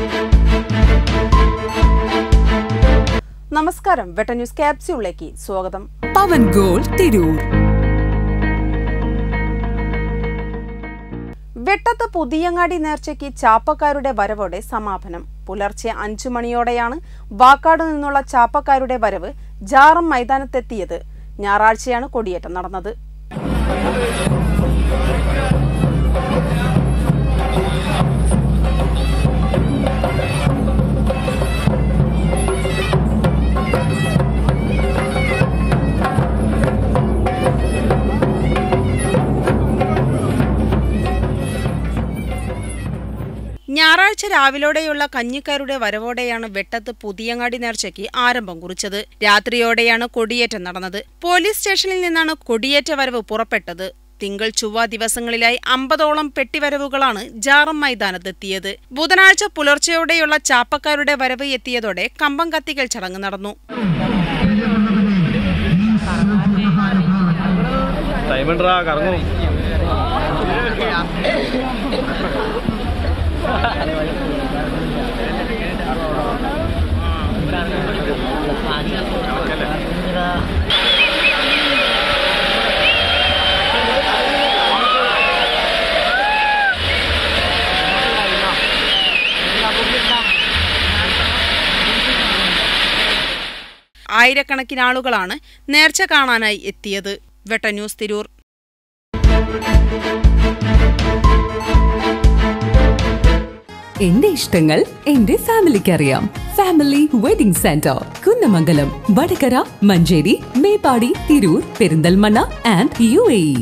നമസ്കാരം വെട്ട ന്യൂസ് ക്യാപ്സ്യൂളിലേക്ക് സ്വാഗതം പവൻ ഗോൾ തിരൂർ വെട്ടത്ത് പുതിയങ്ങാടി നേർച്ചയ്ക്ക് ചാപ്പക്കാരുടെ വരവോടെ സമാപനം പുലർച്ചെ അഞ്ചു മണിയോടെയാണ് വാക്കാട് നിന്നുള്ള ചാപ്പക്കാരുടെ വരവ് ജാറം മൈതാനത്തെത്തിയത് ഞായറാഴ്ചയാണ് കൊടിയേറ്റം നടന്നത് ഞായറാഴ്ച രാവിലോടെയുള്ള കഞ്ഞിക്കാരുടെ വരവോടെയാണ് വെട്ടത്ത് പുതിയങ്ങാടി നേർച്ചയ്ക്ക് ആരംഭം കുറിച്ചത് രാത്രിയോടെയാണ് കൊടിയേറ്റം നടന്നത് പോലീസ് സ്റ്റേഷനിൽ നിന്നാണ് കൊടിയേറ്റ വരവ് പുറപ്പെട്ടത് തിങ്കൾ ചൊവ്വ ദിവസങ്ങളിലായി അമ്പതോളം പെട്ടിവരവുകളാണ് ജാറം മൈതാനത്തെത്തിയത് ബുധനാഴ്ച പുലർച്ചെയോടെയുള്ള ചാപ്പക്കാരുടെ വരവ് എത്തിയതോടെ കമ്പം കത്തിക്കൽ ചടങ്ങ് നടന്നു ടൈമുണ്ടാ കറങ്ങും ആയിരക്കണക്കിന് ആളുകളാണ് നേർച്ച കാണാനായി എത്തിയത് വെട്ട ന്യൂസ് തിരൂർ എന്റെ ഇഷ്ടങ്ങൾ എന്റെ ഫാമിലിക്ക് അറിയാം family wedding centre Kunnamangalam Vadakara Manjeri Meppadi Tirur Perinthalmanna and U A